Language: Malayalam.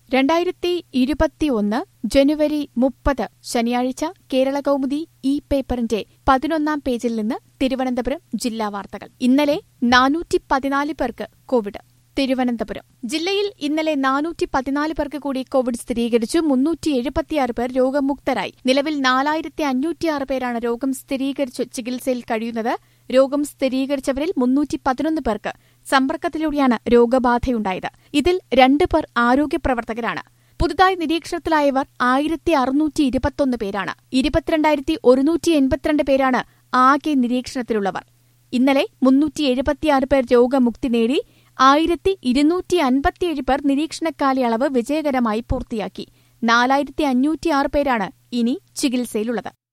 രണ്ടായിരത്തി ഇരുപത്തിയൊന്ന് ജനുവരി മുപ്പത് ശനിയാഴ്ച കേരള കൗമുദി ഇ പേപ്പറിന്റെ പതിനൊന്നാം പേജിൽ നിന്ന് തിരുവനന്തപുരം ജില്ലാ വാർത്തകൾ ഇന്നലെ നാനൂറ്റി പതിനാല് പേർക്ക് കോവിഡ് തിരുവനന്തപുരം ജില്ലയിൽ ഇന്നലെ നാനൂറ്റി പതിനാല് പേർക്ക് കൂടി കോവിഡ് സ്ഥിരീകരിച്ചു മുന്നൂറ്റി എഴുപത്തിയാറ് പേർ രോഗമുക്തരായി നിലവിൽ നാലായിരത്തി അഞ്ഞൂറ്റിയാറ് പേരാണ് രോഗം സ്ഥിരീകരിച്ചു ചികിത്സയിൽ കഴിയുന്നത് രോഗം സ്ഥിരീകരിച്ചവരിൽ മുന്നൂറ്റി പതിനൊന്ന് പേർക്ക് സമ്പർക്കത്തിലൂടെയാണ് രോഗബാധയുണ്ടായത് ഇതിൽ രണ്ട് പേർ ആരോഗ്യപ്രവർത്തകരാണ് പുതുതായി നിരീക്ഷണത്തിലായവർ ആയിരത്തി അറുന്നൂറ്റി ഇരുപത്തൊന്ന് പേരാണ് ഇരുപത്തിരണ്ടായിരത്തി ഒരുന്നൂറ്റി എൺപത്തിരണ്ട് പേരാണ് ആകെ നിരീക്ഷണത്തിലുള്ളവർ ഇന്നലെ മുന്നൂറ്റി എഴുപത്തിയാറ് പേർ രോഗമുക്തി നേടി ആയിരത്തി ഇരുന്നൂറ്റി അൻപത്തിയേഴ് പേർ നിരീക്ഷണ കാലയളവ് വിജയകരമായി പൂർത്തിയാക്കി നാലായിരത്തി അഞ്ഞൂറ്റിയാറ് പേരാണ് ഇനി ചികിത്സയിലുള്ളത്